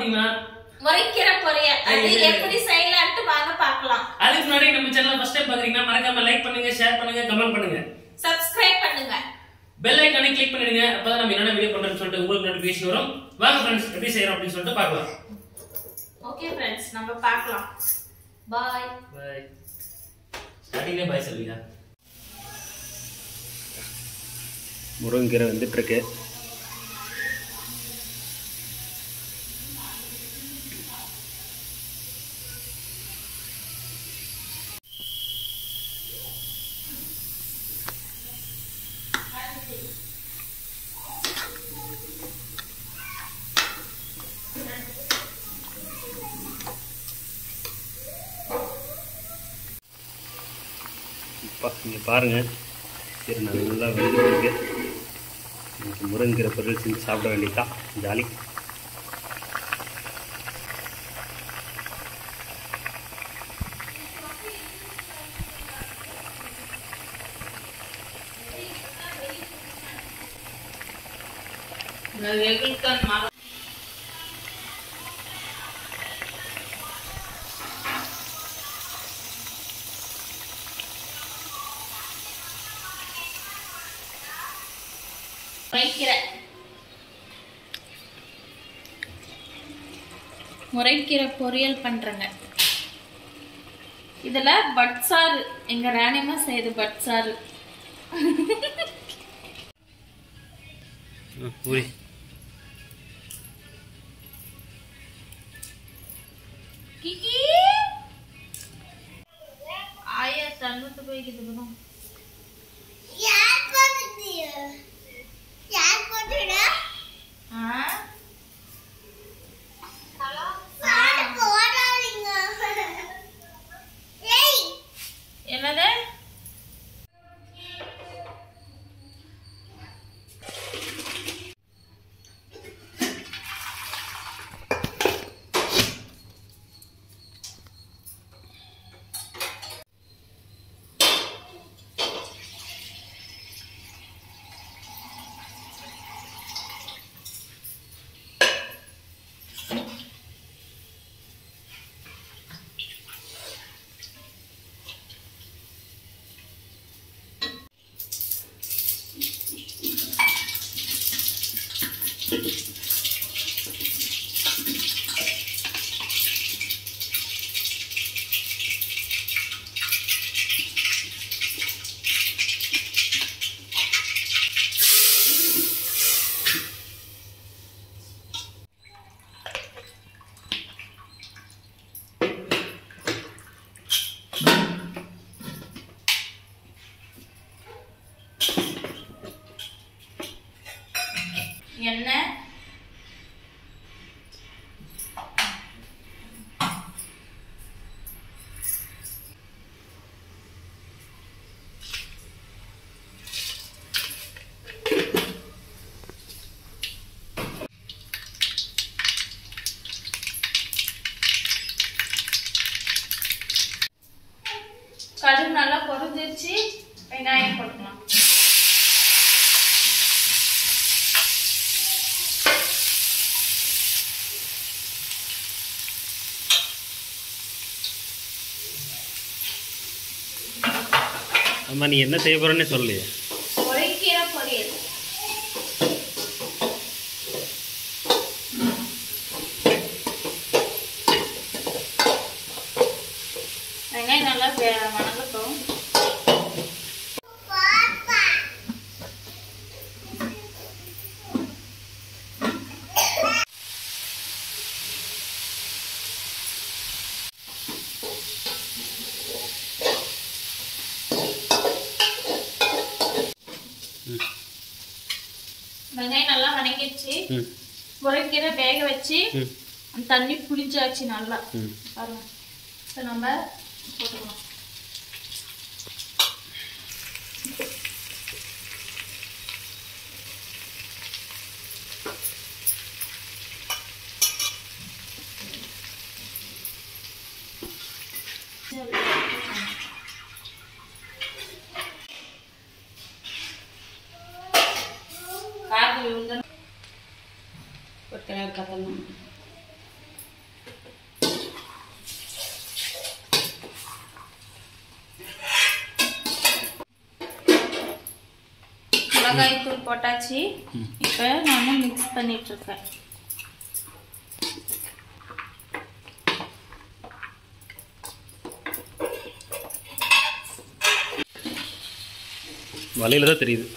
பாத்தீங்கன்னா முறைக்கிற பொரியல் அது இது- எப்படி செய்யலான்ட்டு வாங்க பார்க்கலாம் அதுக்கு முன்னாடி நம்ம சேனல் ஃபர்ஸ்ட் டைம் பாக்குறீங்கன்னா மறக்காம லைக் பண்ணுங்க ஷேர் பண்ணுங்க கமெண்ட் பண்ணுங்க சப்ஸ்கிரைப் பண்ணுங்க பெல் ஐக்கானை கிளிக் பண்ணிடுங்க அப்பதான் நம்ம என்னென்ன வீடியோ பண்றோம்னு சொல்லிட்டு உங்களுக்கு நோட்டிபிகேஷன் வரும் வாங்க ஃப்ரெண்ட்ஸ் எப்படி செய்யறோம் அப்படின்னு சொல்லிட்டு பார்க்கலாம் ஓகே ஃப்ரெண்ட்ஸ் நம்ம பார்க்கலாம் பாய் பாய் ஸ்டார்டிங்லேயே பாய் சொல்லுங்க முருங்கீரை வந்துட்டு இருக்கு இப்போ இங்கே பாருங்கள் சரி நல்லா வெந்து இருக்கு இன்னைக்கு முருங்கீரை பொருள் செஞ்சு சாப்பிட வேண்டியதுதான் ஜாலி முறைக்கிற முறைக்கிற பொரியல் பண்றேங்க இதுல பட்சாறு எங்க ராணியம்மா செய்து பட்சாறு ஊரி கிக்கி ஆயா தண்ணுட்டு போய்க்குது குணம் ஆ என்னது என்ன கடுகு நல்லா பொரிஞ்சிருச்சு வெங்காயம் போட்டுக்கலாம் அம்மா நீ என்ன செய்ய போறேன்னு சொல்லலையே முறைக்கீரை பொரியல் வெங்காயம் நல்லா வே- வணங்கட்டும் வெங்காயம் நல்லா வணங்கிடுச்சு ம் முறைக்கீரை வேக வச்சு ம் அந்த தண்ணி புளிஞ்சாச்சு நல்லா ம் பாருங்க இப்போ நம்ம போட்டுக்கலாம் కాదు కొత్తగా కథలు மிளகாய் தூள் போட்டாச்சு இப்போ நான் மிக்ஸ் பண்ணிட்டு இருக்கேன் வலையில் தான் தெரியுது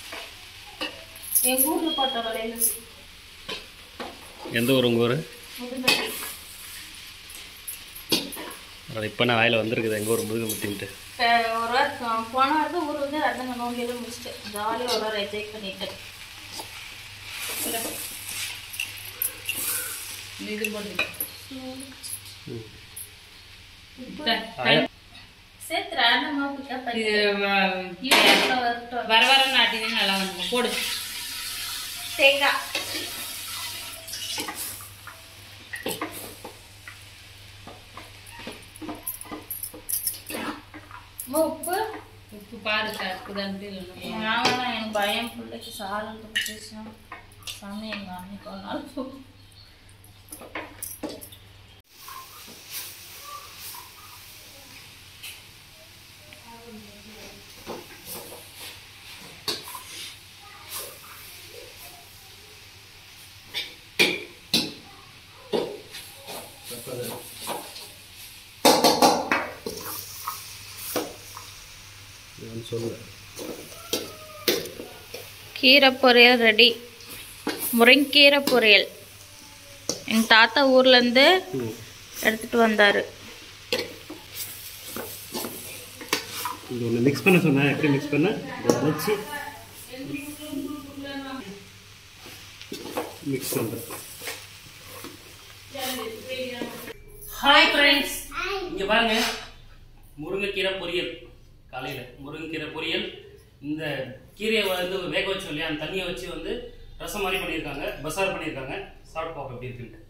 எங்க ஊர்ல போட்ட வளையல் எந்த ஊர் உங்கள் ஊர் முதுமலை அது இப்போ நான் வாயில் வந்திருக்குது எங்கள் ஊர் முதுகுமுத்தின்ட்டு இப்போ ஒரு வாரம் போன வாரத்தை ஊர் வந்து ரத்தன நோங்கியெல்லாம் முடிச்சிட்டேன் ஜாலியாக ஒரு வாரம் என்ஜாய் பண்ணிட்டேன் இது போட்டு சேர்த்து ரேண்டமா பிக்கப் பண்ணி இது வ- ஈரத்துல வரட்டும் வர வர நாட்டினா நல்லா வந்துடும் போடு தேங்காய் அம்மா, உப்பு உப்பு பாரு இருக்குதான்ட்டு இல்லைன்னா நான் வேணாம், எனக்கு பயம் பிள்ளைக்கு சாதம் கொடுத்துச்சுன்னா சாமி எங்க அன்னைக்கு ஒரு நாள் போ சொல்லு கீரை பொரியல் ரெடி முருங்கீரை பொரியல் எங்கள் தாத்தா ஊர்லேருந்து எடுத்துட்டு வந்தார் இது ஒன்று மிக்ஸ் பண்ண சொன்னேன் எப்படி மிக்ஸ் பண்ண இதை வச்சு மிக்ஸ் பண்ணுறேன் ஹாய் ஃப்ரெண்ட்ஸ் இங்கே பாருங்க முருங்கைக்கீரை பொரியல் காலையில் முருங்கைக்கீரை பொரியல் இந்த கீரையை வந்து வேக வச்சோம் இல்லையா அந்த தண்ணியை வச்சு வந்து ரசம் மாதிரி பண்ணியிருக்காங்க பசார் பண்ணியிருக்காங்க சாப்பிட்டு பார்ப்போம் எப்படி இருக்குன்ட்டு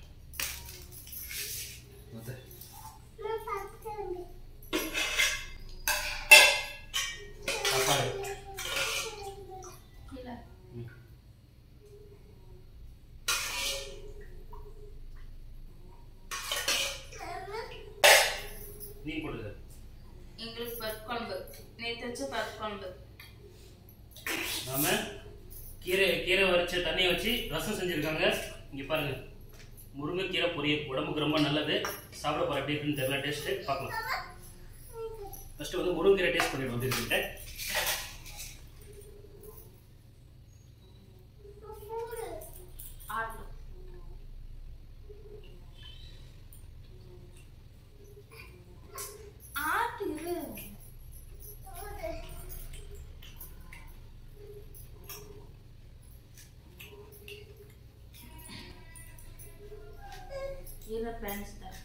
அது. சாப்பாடு ம். நீ போடுது எங்களுக்கு பருப்பு குழம்பு நேற்று வச்ச பருப்பு குழம்பு நாம கீரை கீரை வரைச்ச தண்ணியை வச்சு ரசம் செஞ்சுருக்காங்க இங்கே பாருங்க முருங்கைக்கீரை பொரியல் உடம்புக்கு ரொம்ப நல்லது சாப்பிட போகிற எப்படி இருக்குன்னு தெரியல டேஸ்ட்டு பார்க்கலாம் ஃபஸ்ட்டு வந்து முருங்கைக்கீரை டேஸ்ட் பண்ணிட்டு வந்துருக்கிட்ட ஆட்டும் ஆட்டு இது கீரை ஃப்ரெண்ட்ஸ் தான்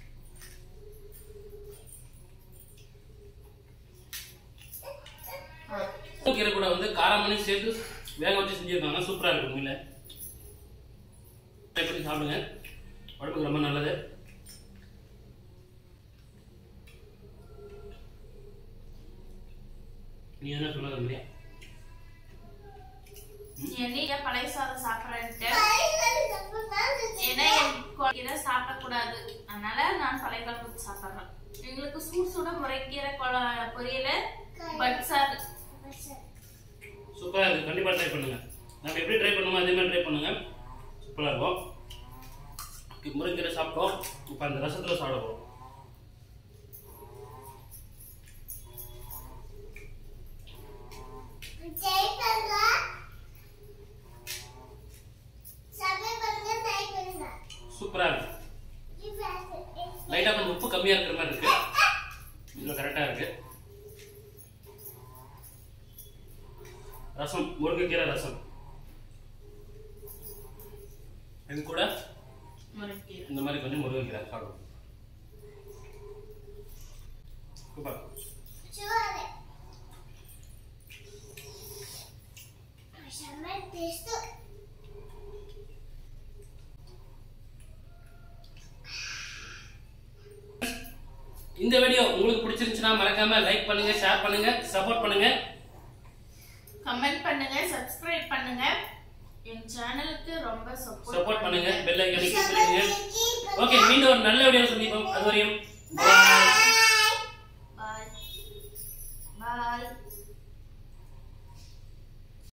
கீரை கூட வந்து காரமணி சேர்த்து வேக வச்சு செஞ்சுருக்காங்க சூப்பராக இருக்கும் உண்மையில் ட்ரை பண்ணி சாப்பிடுங்க உடம்புக்கு ரொம்ப நல்லது நீ என்ன சொல்ல இல்லையா என்னைய பழைய சாதம் சாப்பிட்றேன்ட்டு ஏன்னா எனக்கு கீரை சாப்பிடக்கூடாது அதனால நான் பழைய குழம்பு சாப்பிட்றேன் எங்களுக்கு சூடு சூட முறைக்கீரை கொழ- பொரியல் பட் சார் சூப்பராக இருக்குது கண்டிப்பாக ட்ரை பண்ணுங்க நம்ம எப்படி ட்ரை பண்ணுமோ அதே மாதிரி ட்ரை பண்ணுங்க சூப்பராக இருக்கும் இப்போ முருங்கீரை சாப்பிட்டோம் இப்போ அந்த ரசத்தில் சாப்பிட போகிறோம் சூப்பராக இருக்கு லைட்டாக கொஞ்சம் உப்பு கம்மியாக இருக்கிற மாதிரி இருக்கு இதில் கரெக்டாக இருக்கு ரசம் முருங்கைக்கீரை ரசம் இது கூட முறைக்கீரை இந்த மாதிரி கொஞ்சம் முருங்கைக்கீரை சாப்பிடும் சூப்பர் இந்த வீடியோ உங்களுக்கு பிடிச்சிருந்துச்சுன்னா மறக்காம லைக் பண்ணுங்க ஷேர் பண்ணுங்க சப்போர்ட் பண்ணுங்க கமெண்ட் பண்ணுங்க சப்ஸ்கிரைப் பண்ணுங்க என் சேனலுக்கு ரொம்ப சப்போர்ட் சப்போர்ட் பண்ணுங்க பெல் ஐக்கனை கிளிக் பண்ணுங்க ஓகே மீண்டும் ஒரு நல்ல வீடியோ சந்திப்போம் அதுவரையும் bye. பாய் பாய்